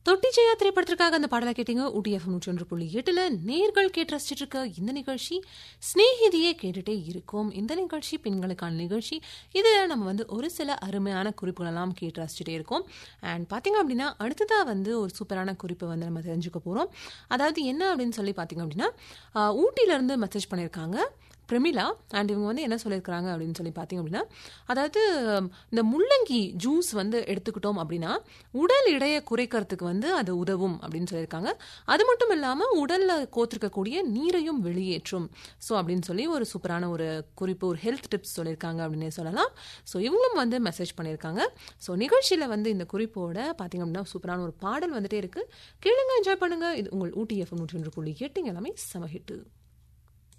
தொட்டி ஜெயா திரைப்படத்திற்காக அந்த பாடலை கேட்டீங்க ஊட்டி எஃப்எம் நூற்றி ஒன்று புள்ளி எட்டுல நேர்கள் கேட்டு ரசிச்சிட்டு இருக்க இந்த நிகழ்ச்சி ஸ்நேகிதியே கேட்டுட்டே இருக்கும் இந்த நிகழ்ச்சி பெண்களுக்கான நிகழ்ச்சி இதில் நம்ம வந்து ஒரு சில அருமையான குறிப்புகளெல்லாம் கேட்டு ரசிச்சுட்டே இருக்கோம் அண்ட் பார்த்தீங்க அப்படின்னா அடுத்ததாக வந்து ஒரு சூப்பரான குறிப்பை வந்து நம்ம தெரிஞ்சுக்க போகிறோம் அதாவது என்ன அப்படின்னு சொல்லி பார்த்தீங்க அப்படின்னா ஆஹ், ஊட்டியிலேருந்து மெசேஜ் பண்ணியிருக்காங்க பிரமிளா அண்ட் இவங்க வந்து என்ன சொல்லியிருக்கிறாங்க அப்படின்னு சொல்லி பார்த்தீங்க அப்படின்னா அதாவது இந்த முள்ளங்கி ஜூஸ் வந்து எடுத்துக்கிட்டோம் அப்படின்னா உடல் எடையை குறைக்கிறதுக்கு வந்து அது உதவும் அப்படின்னு சொல்லியிருக்காங்க அது மட்டும் இல்லாமல் உடலில் கோத்திருக்கக்கூடிய நீரையும் வெளியேற்றும் ஸோ அப்படின்னு சொல்லி ஒரு சூப்பரான ஒரு குறிப்பு ஒரு ஹெல்த் டிப்ஸ் சொல்லியிருக்காங்க அப்படின்னே சொல்லலாம் ஸோ இவங்களும் வந்து மெசேஜ் பண்ணியிருக்காங்க ஸோ நிகழ்ச்சியில் வந்து இந்த குறிப்போட பார்த்தீங்க அப்படின்னா சூப்பரான ஒரு பாடல் வந்துட்டே இருக்கு கேளுங்க என்ஜாய் பண்ணுங்க இது உங்கள் ஊட்டி எஃப்எம் நூற்றி ஒன்று புள்ளி எட்டுங்க எல்லாமே சமஹிட்டு